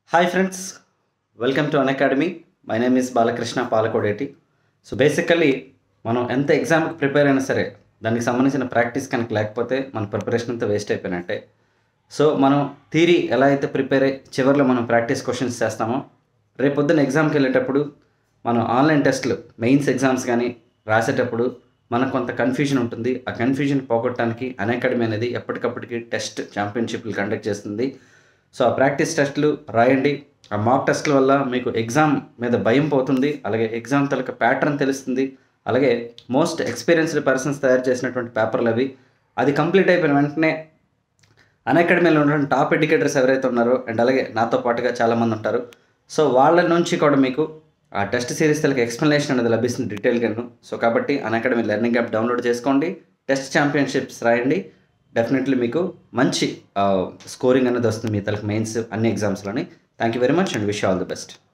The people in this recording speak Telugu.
hi friends welcome to Unacademy my name is Balakrishna Palakodeti so basically మనం ఎంత ఎగ్జామ్కి ప్రిపేర్ అయినా సరే దానికి సంబంధించిన ప్రాక్టీస్ కనుక లేకపోతే మన ప్రిపరేషన్ అంతా వేస్ట్ అయిపోయినట్టే సో మనం థీరీ ఎలా అయితే ప్రిపేర్ అయ్యి చివరిలో మనం ప్రాక్టీస్ క్వశ్చన్స్ చేస్తామో రేపొద్దున ఎగ్జామ్కి వెళ్ళేటప్పుడు మనం ఆన్లైన్ టెస్ట్లు మెయిన్స్ ఎగ్జామ్స్ కానీ రాసేటప్పుడు మనకు కొంత కన్ఫ్యూజన్ ఉంటుంది ఆ కన్ఫ్యూజన్ పోగొట్టడానికి అన్ అకాడమీ అనేది ఎప్పటికప్పటికి టెస్ట్ ఛాంపియన్షిప్లు కండక్ట్ చేస్తుంది సో ఆ ప్రాక్టీస్ టెస్ట్లు రాయండి ఆ మాక్ టెస్ట్ల వల్ల మీకు ఎగ్జామ్ మీద భయం పోతుంది అలాగే ఎగ్జామ్ తలక ప్యాటర్న్ తెలుస్తుంది అలాగే మోస్ట్ ఎక్స్పీరియన్స్డ్ పర్సన్స్ తయారు చేసినటువంటి పేపర్లు అవి అది కంప్లీట్ అయిపోయిన వెంటనే అన్ అకాడమీలో ఉన్నటువంటి టాప్ ఎడ్యుకేటర్స్ ఎవరైతే ఉన్నారో అండ్ అలాగే నాతో పాటుగా చాలామంది ఉంటారు సో వాళ్ళ నుంచి కూడా మీకు ఆ టెస్ట్ సిరీస్ తలకి ఎక్స్ప్లెనేషన్ అనేది లభిస్తుంది డీటెయిల్గాను సో కాబట్టి Unacademy learning app download చేసుకోండి టెస్ట్ ఛాంపియన్షిప్స్ రాయండి డెఫినెట్లీ మీకు మంచి స్కోరింగ్ అనేది వస్తుంది మీ తలకి మెయిన్స్ అన్ని ఎగ్జామ్స్లోని thank you very much and wish all the best